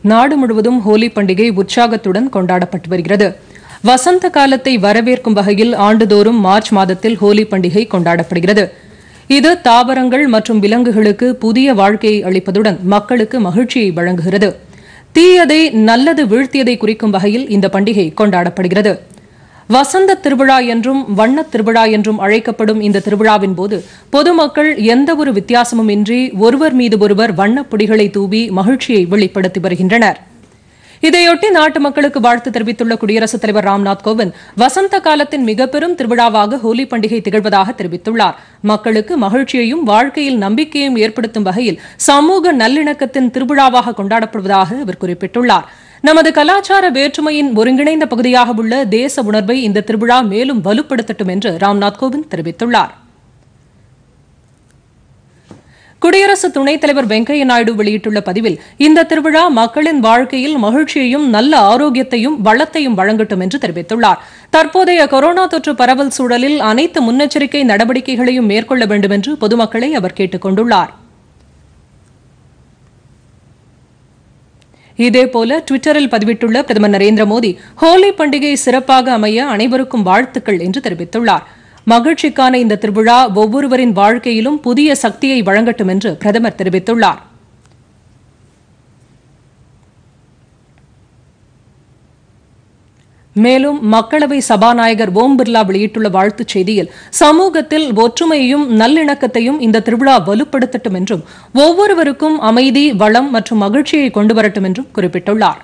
நாடு முழுவதும் ஹோலி பண்டிகை உற்சாகத்துடன் கொண்டாடப்பட்டு வருகிறது வசந்த காலத்தை வரவேற்கும் வகையில் ஆண்டுதோறும் மார்ச் மாதத்தில் ஹோலி பண்டிகை கொண்டாடப்படுகிறது இது தாவரங்கள் மற்றும் விலங்குகளுக்கு புதிய வாழ்க்கையை அளிப்பதுடன் மக்களுக்கு மகிழ்ச்சியை வழங்குகிறது தீயதை நல்லது வீழ்த்தியதை குறிக்கும் வகையில் இந்த பண்டிகை கொண்டாடப்படுகிறது வசந்த திருவிழா என்றும் வண்ணத் திருவிழா என்றும் அழைக்கப்படும் இந்த திருவிழாவின் போது பொதுமக்கள் எந்தவொரு வித்தியாசமும் இன்றி ஒருவர் மீது ஒருவர் வண்ணப் பொடிகளை தூவி மகிழ்ச்சியை வெளிப்படுத்தி வருகின்றனர் இதையொட்டி நாட்டு மக்களுக்கு வாழ்த்து தெரிவித்துள்ள குடியரசுத் தலைவர் ராம்நாத் கோவிந்த் வசந்த காலத்தின் மிக பெரும் திருவிழாவாக ஹோலி பண்டிகை திகழ்வதாக தெரிவித்துள்ளார் மக்களுக்கு மகிழ்ச்சியையும் வாழ்க்கையில் நம்பிக்கையும் ஏற்படுத்தும் வகையில் சமூக நல்லிணக்கத்தின் திருவிழாவாக கொண்டாடப்படுவதாக அவர் குறிப்பிட்டுள்ளார் நமது கலாச்சார வேற்றுமையின் ஒருங்கிணைந்த பகுதியாக உள்ள தேச உணர்வை இந்த திருவிழா மேலும் வலுப்படுத்தட்டும் என்று ராம்நாத் கோவிந்த் தெரிவித்துள்ளார் குடியரசு துணைத் தலைவர் வெங்கையா நாயுடு வெளியிட்டுள்ள பதிவில் இந்த திருவிழா மக்களின் வாழ்க்கையில் மகிழ்ச்சியையும் நல்ல ஆரோக்கியத்தையும் வளத்தையும் வழங்கட்டும் என்று தெரிவித்துள்ளார் தற்போதைய கொரோனா தொற்று பரவல் சூழலில் அனைத்து முன்னெச்சரிக்கை நடவடிக்கைகளையும் மேற்கொள்ள வேண்டும் என்று பொதுமக்களை அவர் கேட்டுக் கொண்டுள்ளார் இதேபோல டுவிட்டரில் பதிவிட்டுள்ள பிரதமர் நரேந்திர மோடி ஹோலி பண்டிகை சிறப்பாக அமைய அனைவருக்கும் வாழ்த்துக்கள் என்று தெரிவித்துள்ளார் மகிழ்ச்சிக்கான இந்த திருவிழா ஒவ்வொருவரின் வாழ்க்கையிலும் புதிய சக்தியை வழங்கட்டும் என்று பிரதமர் தெரிவித்துள்ளார் மேலும் மக்களவை சபாநாயகர் ஓம் பிர்லா வெளியிட்டுள்ள வாழ்த்துச் செய்தியில் சமூகத்தில் ஒற்றுமையையும் நல்லிணக்கத்தையும் இந்த திருவிழா வலுப்படுத்தட்டும் என்றும் ஒவ்வொருவருக்கும் அமைதி வளம் மற்றும் மகிழ்ச்சியை கொண்டு வரட்டும் என்றும் குறிப்பிட்டுள்ளார்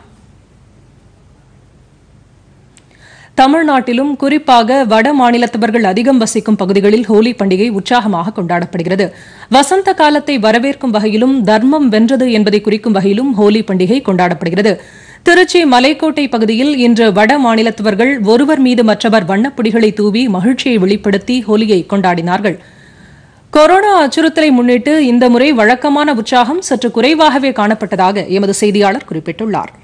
தமிழ்நாட்டிலும் குறிப்பாக வட மாநிலத்தவர்கள் அதிகம் வசிக்கும் பகுதிகளில் ஹோலி பண்டிகை உற்சாகமாக கொண்டாடப்படுகிறது வசந்த காலத்தை வரவேற்கும் வகையிலும் தர்மம் வென்றது என்பதை குறிக்கும் வகையிலும் ஹோலி பண்டிகை கொண்டாடப்படுகிறது திருச்சி மலைக்கோட்டை பகுதியில் இன்று வட மாநிலத்தவர்கள் ஒருவர் மீது மற்றவர் வண்ணப்பொடிகளை தூவி மகிழ்ச்சியை வெளிப்படுத்தி ஹோலியை கொண்டாடினார்கள் கொரோனா அச்சுறுத்தலை முன்னிட்டு இந்த முறை வழக்கமான உற்சாகம் சற்று குறைவாகவே காணப்பட்டதாக எமது செய்தியாளர் குறிப்பிட்டுள்ளார்